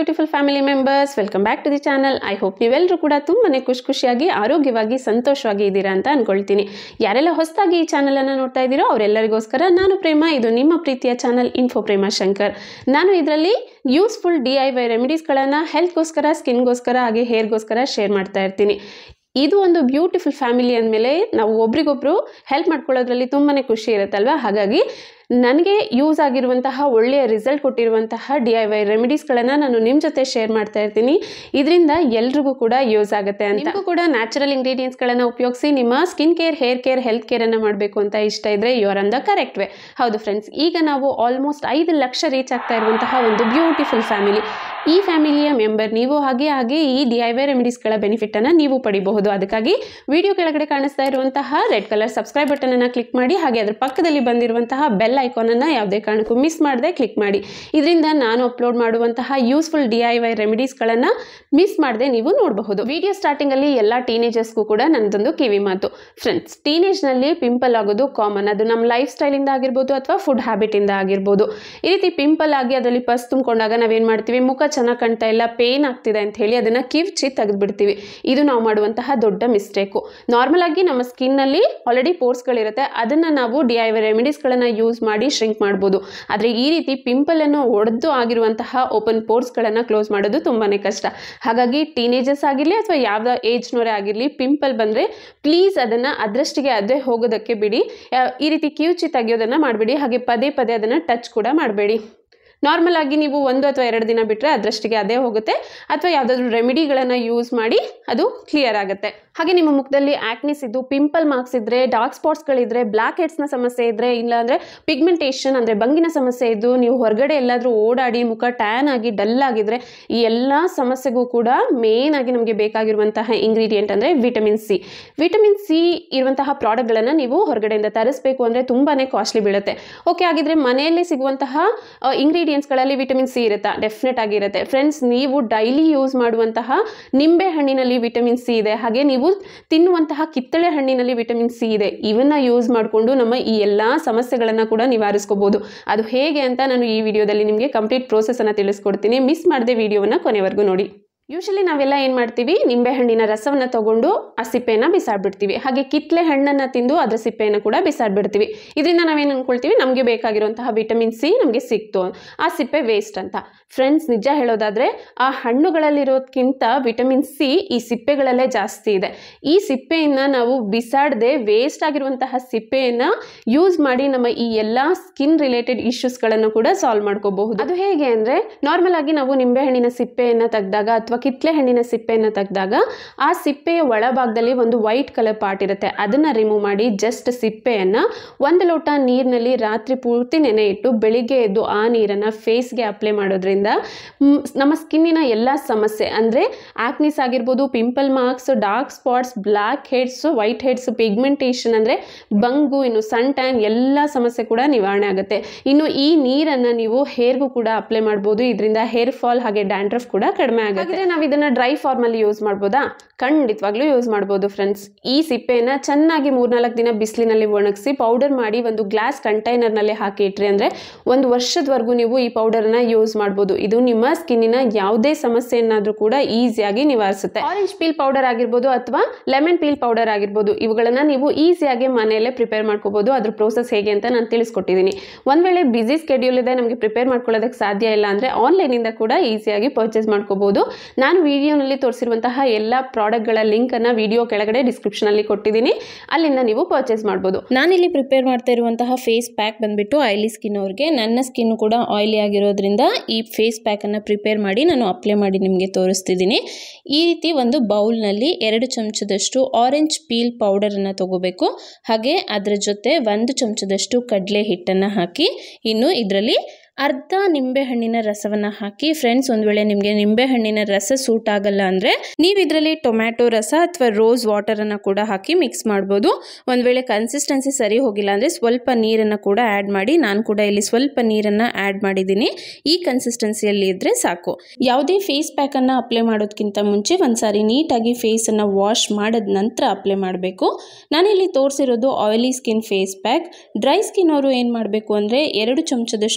beautiful family members welcome back to the channel I hope ನೀವೆಲ್ಲರೂ ಕೂಡ ತುಂಬಾ ಖುಷಿ ಖುಷಿಯಾಗಿ ಆರೋಗ್ಯವಾಗಿ ಸಂತೋಷವಾಗಿ ಇದ್ದೀರಾ ಅಂತ ಅನ್ಕೊಳ್ತೀನಿ ಯಾರೆಲ್ಲ ಹೊಸದಾಗಿ ಈ ಚಾನಲನ್ನು ನೋಡ್ತಾ ಇದ್ದೀರೋ ಅವರೆಲ್ಲರಿಗೋಸ್ಕರ ನಾನು ಪ್ರೇಮ ಇದು ನಿಮ್ಮ ಪ್ರೀತಿಯ ಚಾನಲ್ ಇನ್ಫೋ ಪ್ರೇಮ ಶಂಕರ್ ನಾನು ಇದರಲ್ಲಿ ಯೂಸ್ಫುಲ್ ಡಿ ಐ ವೈ ರೆಮಿಡೀಸ್ಗಳನ್ನು ಹೆಲ್ತ್ಗೋಸ್ಕರ ಸ್ಕಿನ್ಗೋಸ್ಕರ ಹಾಗೆ ಹೇರ್ಗೋಸ್ಕರ ಶೇರ್ ಮಾಡ್ತಾ ಇರ್ತೀನಿ ಇದು ಒಂದು ಬ್ಯೂಟಿಫುಲ್ ಫ್ಯಾಮಿಲಿ ಅಂದಮೇಲೆ ನಾವು ಒಬ್ರಿಗೊಬ್ರು ಹೆಲ್ಪ್ ಮಾಡ್ಕೊಳ್ಳೋದ್ರಲ್ಲಿ ತುಂಬಾ ಖುಷಿ ಇರುತ್ತಲ್ವ ಹಾಗಾಗಿ ನನಗೆ ಯೂಸ್ ಆಗಿರುವಂತಹ ಒಳ್ಳೆಯ ರಿಸಲ್ಟ್ ಕೊಟ್ಟಿರುವಂತಹ ಡಿ ಐ ವೈ ರೆಮಿಡೀಸ್ಗಳನ್ನು ನಾನು ನಿಮ್ಮ ಜೊತೆ ಶೇರ್ ಮಾಡ್ತಾ ಇರ್ತೀನಿ ಇದರಿಂದ ಎಲ್ರಿಗೂ ಕೂಡ ಯೂಸ್ ಆಗುತ್ತೆ ಅಂತ ನಿಮಗೂ ಕೂಡ ನ್ಯಾಚುರಲ್ ಇಂಗ್ರೀಡಿಯೆಂಟ್ಸ್ಗಳನ್ನು ಉಪಯೋಗಿಸಿ ನಿಮ್ಮ skin care hair care health ಕೇರನ್ನು ಮಾಡಬೇಕು ಅಂತ ಇಷ್ಟ ಇದ್ದರೆ you are on the correct way ಹೌದು ಫ್ರೆಂಡ್ಸ್ ಈಗ ನಾವು ಆಲ್ಮೋಸ್ಟ್ ಐದು ಲಕ್ಷ ರೀಚ್ ಆಗ್ತಾ ಇರುವಂತಹ ಒಂದು ಬ್ಯೂಟಿಫುಲ್ ಫ್ಯಾಮಿಲಿ ಈ ಫ್ಯಾಮಿಲಿಯ ಮೆಂಬರ್ ನೀವು ಹಾಗೆ ಹಾಗೆ ಈ ಡಿ ಐ ವೈ ರೆಮಿಡೀಸ್ಗಳ ಬೆನಿಫಿಟನ್ನು ನೀವು ಪಡಿಬಹುದು ಅದಕ್ಕಾಗಿ ವಿಡಿಯೋ ಕೆಳಗಡೆ ಕಾಣಿಸ್ತಾ ಇರುವಂತಹ ರೆಡ್ ಕಲರ್ ಸಬ್ಸ್ಕ್ರೈಬ್ ಬಟನನ್ನು ಕ್ಲಿಕ್ ಮಾಡಿ ಹಾಗೆ ಅದರ ಪಕ್ಕದಲ್ಲಿ ಬಂದಿರುವಂತಹ ಬೆಲ್ ಐಕಾನನ್ನು ಯಾವುದೇ ಕಾರಣಕ್ಕೂ ಮಿಸ್ ಮಾಡದೆ ಕ್ಲಿಕ್ ಮಾಡಿ ಇದರಿಂದ ನಾನು ಅಪ್ಲೋಡ್ ಮಾಡುವಂತಹ ಯೂಸ್ಫುಲ್ ಡಿ ಐ ವೈ ರೆಮಿಡೀಸ್ಗಳನ್ನು ಮಿಸ್ ಮಾಡದೆ ನೀವು ನೋಡಬಹುದು ವಿಡಿಯೋ ಸ್ಟಾರ್ಟಿಂಗಲ್ಲಿ ಎಲ್ಲ ಟೀನೇಜರ್ಸ್ಗೂ ಕೂಡ ನನ್ನದೊಂದು ಕಿವಿ ಮಾತು ಫ್ರೆಂಡ್ಸ್ ಟೀನೇಜ್ನಲ್ಲಿ ಪಿಂಪಲ್ ಆಗೋದು ಕಾಮನ್ ಅದು ನಮ್ಮ ಲೈಫ್ ಸ್ಟೈಲಿಂದ ಆಗಿರ್ಬೋದು ಅಥವಾ ಫುಡ್ ಹ್ಯಾಬಿಟಿಂದ ಆಗಿರ್ಬೋದು ಈ ರೀತಿ ಪಿಂಪಲ್ ಆಗಿ ಅದರಲ್ಲಿ ಪಸ್ ತುಂಬಿಕೊಂಡಾಗ ನಾವೇನು ಮಾಡ್ತೀವಿ ಮುಖ ಚೆನ್ನಾಗಿ ಕಾಣ್ತಾ ಇಲ್ಲ ಪೇನ್ ಆಗ್ತಿದೆ ಅಂತ ಹೇಳಿ ಅದನ್ನು ಕಿವ್ಚಿ ತೆಗೆದುಬಿಡ್ತೀವಿ ಇದು ನಾವು ಮಾಡುವಂತಹ ದೊಡ್ಡ ಮಿಸ್ಟೇಕು ನಾರ್ಮಲ್ ಆಗಿ ನಮ್ಮ ಸ್ಕಿನ್ನಲ್ಲಿ ಆಲ್ರೆಡಿ ಪೋರ್ಸ್ಗಳಿರುತ್ತೆ ಅದನ್ನು ನಾವು ಡಿ ಐ ವೈ ರೆಮಿಡೀಸ್ಗಳನ್ನು ಯೂಸ್ ಮಾಡಿ ಶ್ರಿಂಕ್ ಮಾಡ್ಬೋದು ಆದರೆ ಈ ರೀತಿ ಪಿಂಪಲನ್ನು ಒಡೆದು ಆಗಿರುವಂತಹ ಓಪನ್ ಪೋರ್ಸ್ಗಳನ್ನು ಕ್ಲೋಸ್ ಮಾಡೋದು ತುಂಬಾ ಕಷ್ಟ ಹಾಗಾಗಿ ಟೀನೇಜರ್ಸ್ ಆಗಿರಲಿ ಅಥವಾ ಯಾವ ಏಜ್ನವರೇ ಆಗಿರಲಿ ಪಿಂಪಲ್ ಬಂದರೆ ಪ್ಲೀಸ್ ಅದನ್ನು ಅದರಷ್ಟಿಗೆ ಅದೇ ಹೋಗೋದಕ್ಕೆ ಬಿಡಿ ಯಾ- ಈ ರೀತಿ ಕಿವುಚಿ ತೆಗೆಯೋದನ್ನು ಮಾಡಬೇಡಿ ಹಾಗೆ ಪದೇ ಪದೇ ಅದನ್ನು ಟಚ್ ಕೂಡ ಮಾಡಬೇಡಿ ನಾರ್ಮಲ್ ಆಗಿ ನೀವು ಒಂದು ಅಥವಾ ಎರಡು ದಿನ ಬಿಟ್ಟರೆ ಅದರಷ್ಟಿಗೆ ಅದೇ ಹೋಗುತ್ತೆ ಅಥವಾ ಯಾವುದಾದ್ರೂ ರೆಮಿಡಿಗಳನ್ನು ಯೂಸ್ ಮಾಡಿ ಅದು ಕ್ಲಿಯರ್ ಆಗುತ್ತೆ ಹಾಗೆ ನಿಮ್ಮ ಮುಖದಲ್ಲಿ ಆಕ್ನಿಸ್ ಇದ್ದು ಪಿಂಪಲ್ ಮಾರ್ಕ್ಸ್ ಇದ್ದರೆ ಡಾರ್ಕ್ ಸ್ಪಾಟ್ಸ್ಗಳಿದ್ರೆ ಬ್ಲ್ಯಾಕ್ ಹೆಡ್ಸ್ನ ಸಮಸ್ಯೆ ಇದ್ದರೆ ಇಲ್ಲಾಂದರೆ ಪಿಗ್ಮೆಂಟೇಷನ್ ಅಂದರೆ ಬಂಗಿನ ಸಮಸ್ಯೆ ಇದ್ದು ನೀವು ಹೊರಗಡೆ ಎಲ್ಲಾದರೂ ಓಡಾಡಿ ಮುಖ ಟ್ಯಾನ್ ಆಗಿ ಡಲ್ ಆಗಿದ್ರೆ ಈ ಎಲ್ಲ ಸಮಸ್ಯೆಗೂ ಕೂಡ ಮೇನ್ ಆಗಿ ನಮಗೆ ಬೇಕಾಗಿರುವಂತಹ ಇಂಗ್ರೀಡಿಯೆಂಟ್ ಅಂದರೆ ವಿಟಮಿನ್ ಸಿ ವಿಟಮಿನ್ ಸಿ ಇರುವಂತಹ ಪ್ರಾಡಕ್ಟ್ಗಳನ್ನು ನೀವು ಹೊರಗಡೆಯಿಂದ ತರಿಸಬೇಕು ಅಂದರೆ ತುಂಬಾ ಕಾಸ್ಟ್ಲಿ ಬೀಳುತ್ತೆ ಓಕೆ ಹಾಗಿದ್ರೆ ಮನೆಯಲ್ಲೇ ಸಿಗುವಂತಹ ಇಂಗ್ರೀಡಿಯೆಂಟ್ಸ್ಗಳಲ್ಲಿ ವಿಟಮಿನ್ ಸಿ ಇರುತ್ತಾ ಡೆಫಿನೆಟ್ ಆಗಿರುತ್ತೆ ಫ್ರೆಂಡ್ಸ್ ನೀವು ಡೈಲಿ ಯೂಸ್ ಮಾಡುವಂತಹ ನಿಂಬೆ ಹಣ್ಣಿನಲ್ಲಿ ವಿಟಮಿನ್ ಸಿ ಇದೆ ಹಾಗೆ ನೀವು ತಿನ್ನುವಂತಹ ಕಿತ್ತಳೆ ಹಣ್ಣಿನಲ್ಲಿ ವಿಟಮಿನ್ ಸಿ ಇದೆ ಇವನ್ನ ಯೂಸ್ ಮಾಡಿಕೊಂಡು ನಮ್ಮ ಈ ಎಲ್ಲ ಸಮಸ್ಯೆಗಳನ್ನು ಕೂಡ ನಿವಾರಿಸ್ಕೋಬಹುದು ಅದು ಹೇಗೆ ಅಂತ ನಾನು ಈ ವಿಡಿಯೋದಲ್ಲಿ ನಿಮಗೆ ಕಂಪ್ಲೀಟ್ ಪ್ರೋಸೆಸನ್ನು ತಿಳಿಸ್ಕೊಡ್ತೀನಿ ಮಿಸ್ ಮಾಡದೆ ವಿಡಿಯೋವನ್ನು ಕೊನೆವರೆಗೂ ನೋಡಿ ಯೂಶಲಿ ನಾವೆಲ್ಲ ಏನು ಮಾಡ್ತೀವಿ ನಿಂಬೆ ಹಣ್ಣಿನ ರಸವನ್ನು ತಗೊಂಡು ಆ ಸಿಪ್ಪೆಯನ್ನು ಬಿಸಾಡ್ಬಿಡ್ತೀವಿ ಹಾಗೆ ಕಿತ್ಲೆ ಹಣ್ಣನ್ನು ತಿಂದು ಅದರ ಸಿಪ್ಪೆಯನ್ನು ಕೂಡ ಬಿಸಾಡ್ಬಿಡ್ತೀವಿ ಇದರಿಂದ ನಾವೇನು ಅಂದ್ಕೊಳ್ತೀವಿ ನಮಗೆ ಬೇಕಾಗಿರುವಂತಹ ವಿಟಮಿನ್ ಸಿ ನಮಗೆ ಸಿಕ್ತು ಆ ಸಿಪ್ಪೆ ವೇಸ್ಟ್ ಅಂತ ಫ್ರೆಂಡ್ಸ್ ನಿಜ ಹೇಳೋದಾದರೆ ಆ ಹಣ್ಣುಗಳಲ್ಲಿರೋದಕ್ಕಿಂತ ವಿಟಮಿನ್ ಸಿ ಈ ಸಿಪ್ಪೆಗಳಲ್ಲೇ ಜಾಸ್ತಿ ಇದೆ ಈ ಸಿಪ್ಪೆಯನ್ನು ನಾವು ಬಿಸಾಡದೆ ವೇಸ್ಟ್ ಆಗಿರುವಂತಹ ಸಿಪ್ಪೆಯನ್ನು ಯೂಸ್ ಮಾಡಿ ನಮ್ಮ ಈ ಎಲ್ಲ ಸ್ಕಿನ್ ರಿಲೇಟೆಡ್ ಇಶ್ಯೂಸ್ಗಳನ್ನು ಕೂಡ ಸಾಲ್ವ್ ಮಾಡ್ಕೋಬಹುದು ಅದು ಹೇಗೆ ಅಂದರೆ ನಾರ್ಮಲ್ ಆಗಿ ನಾವು ನಿಂಬೆಹಣ್ಣಿನ ಸಿಪ್ಪೆಯನ್ನು ತೆಗೆದಾಗ ಅಥವಾ ಕಿತ್ಲೆ ಹಣ್ಣಿನ ಸಿಪ್ಪೆಯನ್ನು ತೆಗೆದಾಗ ಆ ಸಿಪ್ಪೆಯ ಒಳಭಾಗದಲ್ಲಿ ಒಂದು ವೈಟ್ ಕಲರ್ ಪಾರ್ಟ್ ಇರುತ್ತೆ ಅದನ್ನು ರಿಮೂವ್ ಮಾಡಿ ಜಸ್ಟ್ ಸಿಪ್ಪೆಯನ್ನು ಒಂದು ಲೋಟ ನೀರಿನಲ್ಲಿ ರಾತ್ರಿ ಪೂರ್ತಿ ನೆನೆ ಇಟ್ಟು ಬೆಳಿಗ್ಗೆ ಎದ್ದು ಆ ನೀರನ್ನು ಫೇಸ್ಗೆ ಅಪ್ಲೈ ಮಾಡೋದ್ರಿಂದ ಮ್, ನಮ್ಮ ಸ್ಕಿನ್ನಿನ ಎಲ್ಲ ಸಮಸ್ಯೆ ಅಂದರೆ ಆಕ್ನಿಸ್ ಆಗಿರ್ಬೋದು pimple marks dark spots blackheads whiteheads pigmentation ಅಂದರೆ ಬಂಗು ಇನ್ನು ಸನ್ ಟ್ಯಾನ್ ಎಲ್ಲ ಸಮಸ್ಯೆ ಕೂಡ ನಿವಾರಣೆ ಆಗುತ್ತೆ ಇನ್ನು ಈ ನೀರನ್ನು ನೀವು ಹೇರ್ಗೂ ಕೂಡ ಅಪ್ಲೈ ಮಾಡ್ಬೋದು ಇದರಿಂದ ಹೇರ್ ಫಾಲ್ ಹಾಗೆ ಡ್ಯಾಂಡ್ರಫ್ ಕೂಡ ಕಡಿಮೆ ಆಗುತ್ತೆ ಹಾಗಾದ್ರೆ ನಾವು ಇದನ್ನು ಡ್ರೈ ಫಾರ್ಮಲ್ಲಿ ಯೂಸ್ ಮಾಡ್ಬೋದಾ ಖಂಡಿತವಾಗ್ಲೂ ಯೂಸ್ ಮಾಡ್ಬೋದು ಫ್ರೆಂಡ್ಸ್ ಈ ಸಿಪ್ಪೆಯನ್ನು ಚೆನ್ನಾಗಿ ಮೂರ್ನಾಲ್ಕು ದಿನ ಬಿಸಿಲಿನಲ್ಲಿ ಒಣಗಿಸಿ ಪೌಡರ್ ಮಾಡಿ ಒಂದು ಗ್ಲಾಸ್ ಕಂಟೈನರ್ನಲ್ಲಿ ಹಾಕಿ ಇಟ್ರಿ ಅಂದರೆ ಒಂದು ವರ್ಷದವರೆಗೂ ನೀವು ಈ ಪೌಡರನ್ನು ಯೂಸ್ ಮಾಡ್ಬೋದು ಇದು ನಿಮ್ಮ ಸ್ಕಿನ್ನಿನ ಯಾವುದೇ ಸಮಸ್ಯೆಯನ್ನಾದರೂ ಕೂಡ ಈಸಿಯಾಗಿ ನಿವಾರಿಸುತ್ತೆ ಆರೆಂಜ್ ಪೀಲ್ ಪೌಡರ್ ಆಗಿರ್ಬೋದು ಅಥವಾ ಲೆಮನ್ ಪೀಲ್ ಪೌಡರ್ ಆಗಿರ್ಬೋದು ಇವುಗಳನ್ನು ನೀವು ಈಸಿಯಾಗಿ ಮನೆಯಲ್ಲೇ ಪ್ರಿಪೇರ್ ಮಾಡ್ಕೋಬೋದು ಅದ್ರ ಪ್ರೋಸೆಸ್ ಹೇಗೆ ಅಂತ ನಾನು ತಿಳಿಸ್ಕೊಟ್ಟಿದ್ದೀನಿ ಒಂದು ವೇಳೆ ಬಿಸಿ ಸ್ಕೆಡ್ಯೂಲ್ ಇದೆ ನಮಗೆ ಪ್ರಿಪೇರ್ ಮಾಡ್ಕೊಳ್ಳೋದಕ್ಕೆ ಸಾಧ್ಯ ಇಲ್ಲ ಅಂದರೆ ಆನ್ಲೈನಿಂದ ಕೂಡ ಈಸಿಯಾಗಿ ಪರ್ಚೇಸ್ ಮಾಡ್ಕೋಬೋದು ನಾನು ವಿಡಿಯೋನಲ್ಲಿ ತೋರಿಸಿರುವಂತಹ ಎಲ್ಲ ಪ್ರಾಡಕ್ಟ್ಗಳ ಲಿಂಕನ್ನು ವಿಡಿಯೋ ಕೆಳಗಡೆ ಡಿಸ್ಕ್ರಿಪ್ಷನಲ್ಲಿ ಕೊಟ್ಟಿದ್ದೀನಿ ಅಲ್ಲಿಂದ ನೀವು ಪರ್ಚೇಸ್ ಮಾಡ್ಬೋದು ನಾನಿಲ್ಲಿ ಪ್ರಿಪೇರ್ ಮಾಡ್ತಾ ಇರುವಂತಹ ಫೇಸ್ ಪ್ಯಾಕ್ ಬಂದ್ಬಿಟ್ಟು ಆಯಿಲಿ ಸ್ಕಿನ್ ಅವ್ರಿಗೆ ನನ್ನ ಸ್ಕಿನ್ ಕೂಡ ಆಯಿಲಿ ಆಗಿರೋದ್ರಿಂದ ಈ ಫೇಸ್ ಪ್ಯಾಕನ್ನು ಪ್ರಿಪೇರ್ ಮಾಡಿ ನಾನು ಅಪ್ಲೈ ಮಾಡಿ ನಿಮಗೆ ತೋರಿಸ್ತಿದ್ದೀನಿ ಈ ರೀತಿ ಒಂದು ಬೌಲ್ನಲ್ಲಿ ಎರಡು ಚಮಚದಷ್ಟು ಆರೆಂಜ್ ಪೀಲ್ ಪೌಡರನ್ನು ತಗೋಬೇಕು ಹಾಗೆ ಅದರ ಜೊತೆ ಒಂದು ಚಮಚದಷ್ಟು ಕಡಲೆ ಹಿಟ್ಟನ್ನು ಹಾಕಿ ಇನ್ನು ಇದರಲ್ಲಿ ಅರ್ಧ ನಿಂಬೆಹಣ್ಣಿನ ರಸವನ್ನು ಹಾಕಿ ಫ್ರೆಂಡ್ಸ್ ಒಂದು ವೇಳೆ ನಿಮಗೆ ನಿಂಬೆಹಣ್ಣಿನ ರಸ ಸೂಟ್ ಆಗಲ್ಲ ಅಂದರೆ ನೀವು ಇದರಲ್ಲಿ ಟೊಮ್ಯಾಟೊ ರಸ ಅಥವಾ ರೋಸ್ ವಾಟರನ್ನು ಕೂಡ ಹಾಕಿ ಮಿಕ್ಸ್ ಮಾಡ್ಬೋದು ಒಂದು ವೇಳೆ ಕನ್ಸಿಸ್ಟೆನ್ಸಿ ಸರಿ ಹೋಗಿಲ್ಲ ಅಂದರೆ ಸ್ವಲ್ಪ ನೀರನ್ನು ಕೂಡ ಆ್ಯಡ್ ಮಾಡಿ ನಾನು ಕೂಡ ಇಲ್ಲಿ ಸ್ವಲ್ಪ ನೀರನ್ನು ಆ್ಯಡ್ ಮಾಡಿದ್ದೀನಿ ಈ ಕನ್ಸಿಸ್ಟೆನ್ಸಿಯಲ್ಲಿ ಇದ್ದರೆ ಸಾಕು ಯಾವುದೇ ಫೇಸ್ ಪ್ಯಾಕನ್ನು ಅಪ್ಲೈ ಮಾಡೋದಕ್ಕಿಂತ ಮುಂಚೆ ಒಂದು ಸಾರಿ ನೀಟಾಗಿ ಫೇಸನ್ನು ವಾಶ್ ಮಾಡಿದ ನಂತರ ಅಪ್ಲೈ ಮಾಡಬೇಕು ನಾನಿಲ್ಲಿ ತೋರಿಸಿರೋದು oily skin face pack dry skin ಅವರು ಏನು ಮಾಡಬೇಕು ಅಂದರೆ ಎರಡು ಚಮಚದಷ್ಟು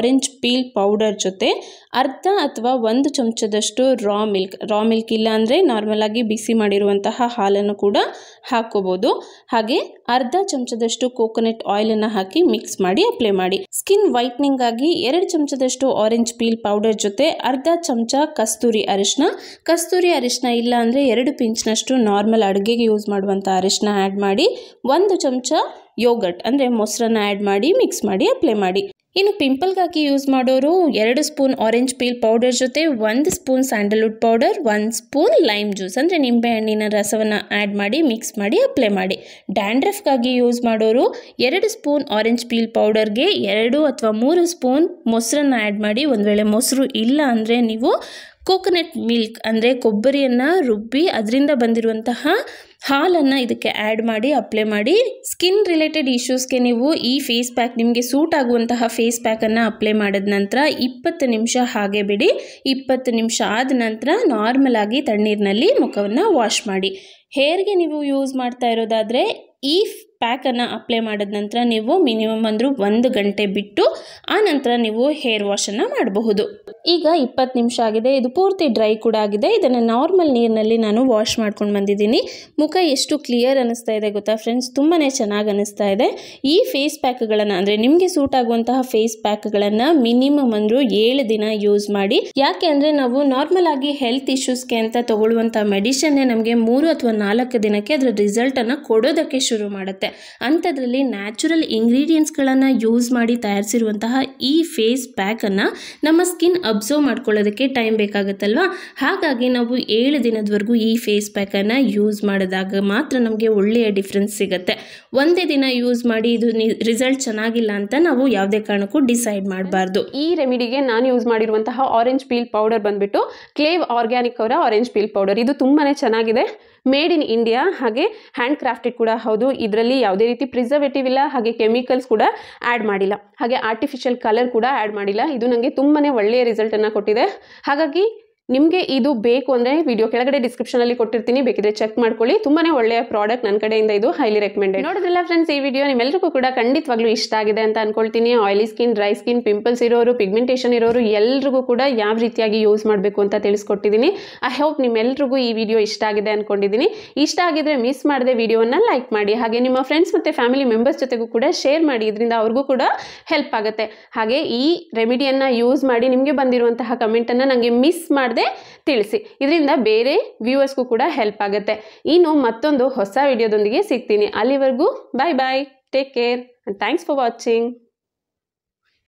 ಆರೆಂಜ್ ಪೀಲ್ ಪೌಡರ್ ಜೊತೆ ಅರ್ಧ ಅಥವಾ ಒಂದು ಚಮಚದಷ್ಟು ರಾ ಮಿಲ್ಕ್ ರಾ ಮಿಲ್ಕ್ ಇಲ್ಲ ಅಂದರೆ ನಾರ್ಮಲಾಗಿ ಬಿಸಿ ಮಾಡಿರುವಂತಹ ಹಾಲನ್ನು ಕೂಡ ಹಾಕ್ಕೋಬೋದು ಹಾಗೆ ಅರ್ಧ ಚಮಚದಷ್ಟು ಕೋಕೋನಟ್ ಆಯಿಲನ್ನು ಹಾಕಿ ಮಿಕ್ಸ್ ಮಾಡಿ ಅಪ್ಲೈ ಮಾಡಿ ಸ್ಕಿನ್ ವೈಟ್ನಿಂಗ್ ಆಗಿ ಎರಡು ಚಮಚದಷ್ಟು ಆರೆಂಜ್ ಪೀಲ್ ಪೌಡರ್ ಜೊತೆ ಅರ್ಧ ಚಮಚ ಕಸ್ತೂರಿ ಅರಿಶಿನ ಕಸ್ತೂರಿ ಅರಿಶಿನ ಇಲ್ಲ ಅಂದರೆ ಎರಡು ಪಿಂಚ್ನಷ್ಟು ನಾರ್ಮಲ್ ಅಡುಗೆಗೆ ಯೂಸ್ ಮಾಡುವಂಥ ಅರಿಶಿನ ಆ್ಯಡ್ ಮಾಡಿ ಒಂದು ಚಮಚ ಯೋಗಟ್ ಅಂದರೆ ಮೊಸರನ್ನ ಆ್ಯಡ್ ಮಾಡಿ ಮಿಕ್ಸ್ ಮಾಡಿ ಅಪ್ಲೈ ಮಾಡಿ ಇನ್ನು ಪಿಂಪಲ್ಗಾಗಿ ಯೂಸ್ ಮಾಡೋರು ಎರಡು ಸ್ಪೂನ್ ಆರೆಂಜ್ ಪೀಲ್ ಪೌಡರ್ ಜೊತೆ ಒಂದು ಸ್ಪೂನ್ ಸ್ಯಾಂಡಲ್ವುಡ್ ಪೌಡರ್ ಒಂದು ಸ್ಪೂನ್ ಲೈಮ್ ಜ್ಯೂಸ್ ಅಂದರೆ ನಿಂಬೆಹಣ್ಣಿನ ರಸವನ್ನು ಆ್ಯಡ್ ಮಾಡಿ ಮಿಕ್ಸ್ ಮಾಡಿ ಅಪ್ಲೈ ಮಾಡಿ ಡ್ಯಾಂಡ್ರಫ್ಗಾಗಿ ಯೂಸ್ ಮಾಡೋರು ಎರಡು ಸ್ಪೂನ್ ಆರೆಂಜ್ ಪೀಲ್ ಪೌಡರ್ಗೆ ಎರಡು ಅಥವಾ ಮೂರು ಸ್ಪೂನ್ ಮೊಸರನ್ನ ಆ್ಯಡ್ ಮಾಡಿ ಒಂದು ವೇಳೆ ಮೊಸರು ಇಲ್ಲ ಅಂದರೆ ನೀವು ಕೋಕೋನಟ್ ಮಿಲ್ಕ್ ಅಂದರೆ ಕೊಬ್ಬರಿಯನ್ನು ರುಬ್ಬಿ ಅದರಿಂದ ಬಂದಿರುವಂತಹ ಹಾಲನ್ನು ಇದಕ್ಕೆ ಆ್ಯಡ್ ಮಾಡಿ ಅಪ್ಲೈ ಮಾಡಿ ಸ್ಕಿನ್ ರಿಲೇಟೆಡ್ ಇಶ್ಯೂಸ್ಗೆ ನೀವು ಈ ಫೇಸ್ ಪ್ಯಾಕ್ ನಿಮಗೆ ಸೂಟ್ ಆಗುವಂತಹ ಫೇಸ್ ಪ್ಯಾಕನ್ನು ಅಪ್ಲೈ ಮಾಡಿದ ನಂತರ ಇಪ್ಪತ್ತು ನಿಮಿಷ ಹಾಗೆ ಬಿಡಿ ಇಪ್ಪತ್ತು ನಿಮಿಷ ಆದ ನಂತರ ನಾರ್ಮಲ್ ಆಗಿ ತಣ್ಣೀರಿನಲ್ಲಿ ಮುಖವನ್ನು ವಾಶ್ ಮಾಡಿ ಹೇರ್ಗೆ ನೀವು ಯೂಸ್ ಮಾಡ್ತಾ ಇರೋದಾದರೆ ಈ ಪ್ಯಾಕನ್ನು ಅಪ್ಲೈ ಮಾಡಿದ ನಂತರ ನೀವು ಮಿನಿಮಮ್ ಅಂದರೂ ಒಂದು ಗಂಟೆ ಬಿಟ್ಟು ಆ ನಂತರ ನೀವು ಹೇರ್ ವಾಶನ್ನು ಮಾಡಬಹುದು ಈಗ ಇಪ್ಪತ್ತು ನಿಮಿಷ ಆಗಿದೆ ಇದು ಪೂರ್ತಿ ಡ್ರೈ ಕೂಡ ಆಗಿದೆ ಇದನ್ನು ನಾರ್ಮಲ್ ನೀರಿನಲ್ಲಿ ನಾನು ವಾಶ್ ಮಾಡ್ಕೊಂಡು ಬಂದಿದ್ದೀನಿ ಮುಖ ಎಷ್ಟು ಕ್ಲಿಯರ್ ಅನ್ನಿಸ್ತಾ ಇದೆ ಗೊತ್ತಾ ಫ್ರೆಂಡ್ಸ್ ತುಂಬಾ ಚೆನ್ನಾಗಿ ಅನ್ನಿಸ್ತಾ ಇದೆ ಈ ಫೇಸ್ ಪ್ಯಾಕ್ಗಳನ್ನು ಅಂದರೆ ನಿಮಗೆ ಸೂಟ್ ಆಗುವಂತಹ ಫೇಸ್ ಪ್ಯಾಕ್ಗಳನ್ನು ಮಿನಿಮಮ್ ಅಂದರೂ ಏಳು ದಿನ ಯೂಸ್ ಮಾಡಿ ಯಾಕೆ ಅಂದರೆ ನಾವು ನಾರ್ಮಲ್ ಆಗಿ ಹೆಲ್ತ್ ಇಶ್ಯೂಸ್ಗೆ ಅಂತ ತಗೊಳ್ಳುವಂಥ ಮೆಡಿಷನ್ನೇ ನಮಗೆ ಮೂರು ಅಥವಾ ನಾಲ್ಕು ದಿನಕ್ಕೆ ಅದರ ರಿಸಲ್ಟನ್ನು ಕೊಡೋದಕ್ಕೆ ಶುರು ಮಾಡುತ್ತೆ ಅಂಥದ್ರಲ್ಲಿ ನ್ಯಾಚುರಲ್ ಇಂಗ್ರೀಡಿಯೆಂಟ್ಸ್ಗಳನ್ನು ಯೂಸ್ ಮಾಡಿ ತಯಾರಿಸಿರುವಂತಹ ಈ ಫೇಸ್ ಪ್ಯಾಕನ್ನು ನಮ್ಮ ಸ್ಕಿನ್ ಅಬ್ಸರ್ವ್ ಮಾಡ್ಕೊಳ್ಳೋದಕ್ಕೆ ಟೈಮ್ ಬೇಕಾಗುತ್ತಲ್ವಾ ಹಾಗಾಗಿ ನಾವು ಏಳು ದಿನದವರೆಗೂ ಈ ಫೇಸ್ ಪ್ಯಾಕನ್ನು ಯೂಸ್ ಮಾಡಿದಾಗ ಮಾತ್ರ ನಮಗೆ ಒಳ್ಳೆಯ ಡಿಫ್ರೆನ್ಸ್ ಸಿಗುತ್ತೆ ಒಂದೇ ದಿನ ಯೂಸ್ ಮಾಡಿ ಇದು ರಿಸಲ್ಟ್ ಚೆನ್ನಾಗಿಲ್ಲ ಅಂತ ನಾವು ಯಾವುದೇ ಕಾರಣಕ್ಕೂ ಡಿಸೈಡ್ ಮಾಡಬಾರ್ದು ಈ ರೆಮಿಡಿಗೆ ನಾನು ಯೂಸ್ ಮಾಡಿರುವಂತಹ ಆರೆಂಜ್ ಪೀಲ್ ಪೌಡರ್ ಬಂದ್ಬಿಟ್ಟು ಕ್ಲೇವ್ ಆರ್ಗ್ಯಾನಿಕ್ ಅವರ ಆರೆಂಜ್ ಪೀಲ್ ಪೌಡರ್ ಇದು ತುಂಬಾ ಚೆನ್ನಾಗಿದೆ ಮೇಡ್ ಇನ್ ಇಂಡಿಯಾ ಹಾಗೆ ಹ್ಯಾಂಡ್ ಕ್ರಾಫ್ಟೆಡ್ ಕೂಡ ಹೌದು ಇದರಲ್ಲಿ ಯಾವುದೇ ರೀತಿ ಪ್ರಿಸರ್ವೇಟಿವ್ ಇಲ್ಲ ಹಾಗೆ ಕೆಮಿಕಲ್ಸ್ ಕೂಡ ಆ್ಯಡ್ ಮಾಡಿಲ್ಲ ಹಾಗೆ ಆರ್ಟಿಫಿಷಿಯಲ್ ಕಲರ್ ಕೂಡ ಆ್ಯಡ್ ಮಾಡಿಲ್ಲ ಇದು ನನಗೆ ತುಂಬಾ ಒಳ್ಳೆಯ ರಿಸಲ್ಟನ್ನು ಕೊಟ್ಟಿದೆ ಹಾಗಾಗಿ ನಿಮಗೆ ಇದು ಬೇಕು ಅಂದರೆ ವಿಡಿಯೋ ಕೆಳಗಡೆ ಡಿಸ್ಕ್ರಿಪ್ಷನಲ್ಲಿ ಕೊಟ್ಟಿರ್ತೀನಿ ಬೇಕಿದ್ರೆ ಚೆಕ್ ಮಾಡ್ಕೊಳ್ಳಿ ತುಂಬಾ ಒಳ್ಳೆಯ ಪ್ರಾಡಕ್ಟ್ ನನ್ನ ಕಡೆಯಿಂದ ಇದು ಹೈಲಿ ರೆಕಮೆಂಡೆಡ್ ನೋಡಿದ್ರಲ್ಲ ಫ್ರೆಂಡ್ಸ್ ಈ ವಿಡಿಯೋ ನಿಮ್ಮೆಲ್ಲರಿಗೂ ಕೂಡ ಖಂಡಿತವಾಗ್ಲೂ ಇಷ್ಟ ಆಗಿದೆ ಅಂತ ಅನ್ಕೊಳ್ತೀನಿ oily skin dry skin pimples ಇರೋರು ಪಿಗ್ಮೆಂಟೇಷನ್ ಇರೋರು ಎಲ್ರಿಗೂ ಕೂಡ ಯಾವ ರೀತಿಯಾಗಿ ಯೂಸ್ ಮಾಡಬೇಕು ಅಂತ ತಿಳಿಸ್ಕೊಟ್ಟಿದ್ದೀನಿ ಐ ಹೋಪ್ ನಿಮ್ಮೆಲ್ರಿಗೂ ಈ ವಿಡಿಯೋ ಇಷ್ಟ ಆಗಿದೆ ಅನ್ಕೊಂಡಿದ್ದೀನಿ ಇಷ್ಟ ಆಗಿದ್ರೆ ಮಿಸ್ ಮಾಡದೆ ವಿಡಿಯೋನ ಲೈಕ್ ಮಾಡಿ ಹಾಗೆ ನಿಮ್ಮ ಫ್ರೆಂಡ್ಸ್ ಮತ್ತು ಫ್ಯಾಮಿಲಿ ಮೆಂಬರ್ಸ್ ಜೊತೆಗೂ ಕೂಡ ಶೇರ್ ಮಾಡಿ ಇದರಿಂದ ಅವ್ರಿಗೂ ಕೂಡ ಹೆಲ್ಪ್ ಆಗುತ್ತೆ ಹಾಗೆ ಈ ರೆಮಿಡಿಯನ್ನು ಯೂಸ್ ಮಾಡಿ ನಿಮಗೆ ಬಂದಿರುವಂತಹ ಕಮೆಂಟನ್ನು ನನಗೆ ಮಿಸ್ ಮಾಡದೆ ತಿಳಿಸಿ ಇದರಿಂದ ಬೇರೆ ವ್ಯೂವರ್ಸ್ಗೂ ಕೂಡ ಹೆಲ್ಪ್ ಆಗುತ್ತೆ ಇನ್ನು ಮತ್ತೊಂದು ಹೊಸ ವಿಡಿಯೋದೊಂದಿಗೆ ಸಿಗ್ತೀನಿ ಅಲ್ಲಿವರೆಗೂ bye bye take care and thanks for watching